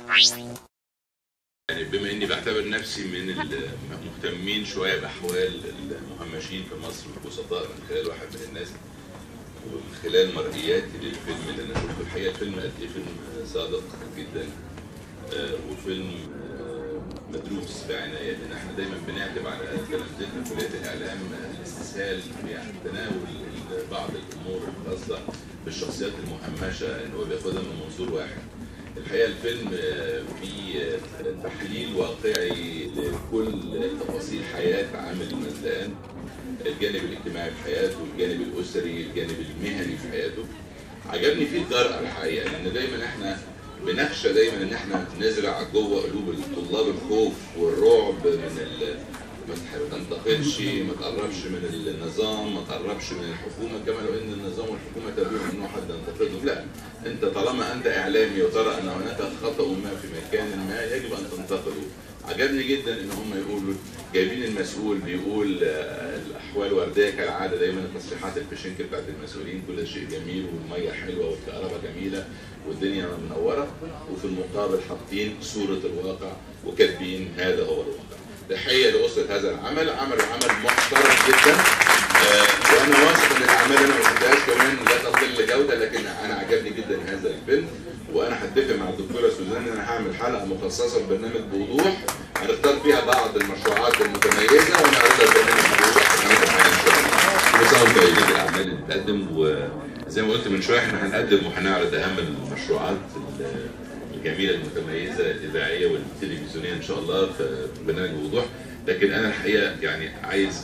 يعني بما اني بعتبر نفسي من المهتمين شويه باحوال المهمشين في مصر والبسطاء من خلال واحد من الناس ومن خلال مرئياتي للفيلم اللي انا شفته الحقيقه الفيلم قد ايه فيلم صادق جدا آه، وفيلم آه، مدروس بعنايه لان احنا دايما بنعتب على تلامذتنا في كليه الاعلام الاستسهال في تناول بعض الامور الخاصه بالشخصيات المهمشه ان هو بياخدها من منظور واحد. الحقيقه الفيلم آه، فيه آه، تحليل واقعي لكل تفاصيل حياه عامل المزدان الجانب الاجتماعي في حياته الجانب الاسري الجانب المهني في حياته عجبني فيه الجرأة الحقيقه لان دايما احنا بنخشى دايما ان احنا نزرع جوه قلوب الطلاب الخوف والرعب من ال... ما تح- ما تنتقدش ما تقربش من النظام ما تقربش من الحكومه كما لو ان النظام والحكومه تابعوا ممنوع حد ينتقدهم لا انت طالما انت اعلامي وترى ان هناك خطا ما في مكان ما يجب ان تنتقده عجبني جدا ان هم يقولوا جايبين المسؤول بيقول آه، الاحوال ورديه كالعاده دايما التصريحات الفشنك بتاعت المسؤولين كل شيء جميل والميه حلوه والكهرباء جميله والدنيا منوره وفي المقابل حاطين صوره الواقع وكاتبين هذا هو الواقع. تحيه لاسره هذا العمل، عملوا عمل محترم جدا آه، وانا واثق ان الاعمال اللي انا ما قلتهاش كمان لا تقل جوده لكن انا عجبني جدا هذا الفيلم وانا هتفق مع الدكتوره سوزان ان انا هعمل حلقه مخصصه لبرنامج بوضوح هنختار فيها بعض المشروعات المتميزه ونعرضها في برنامج بوضوح هنعمل حاجه ان شاء الله. كل سنه وانتم طيبين الاعمال اللي بتقدم وزي ما قلت من شويه احنا هنقدم وهنعرض اهم المشروعات الجميله المتميزه الاذاعيه والتلفزيونيه ان شاء الله في برنامج بوضوح لكن انا الحقيقه يعني عايز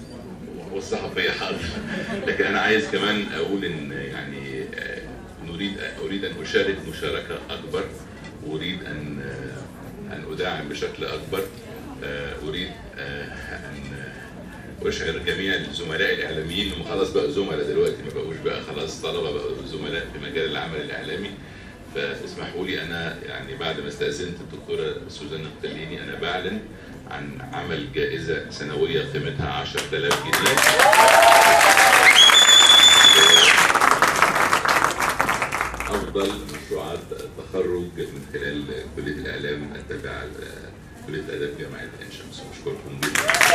والصحفيه حاضر لكن انا عايز كمان اقول ان يعني آه، نريد اريد ان اشارك مشاركه اكبر اريد ان آه، ان ادعم بشكل اكبر آه، اريد آه، ان اشعر جميع الزملاء الاعلاميين هم خلاص بقوا زملاء دلوقتي ما بقوش بقى خلاص طلبه بقوا زملاء في مجال العمل الاعلامي فاسمحوا لي انا يعني بعد ما استاذنت الدكتوره سوزان التليني انا بعلن عن عمل جائزه سنويه قيمتها 10000 جنيه افضل مشروعات التخرج من خلال كليه الاعلام التابعه لكليه الاداب جامعه عين شمس بشكركم جدا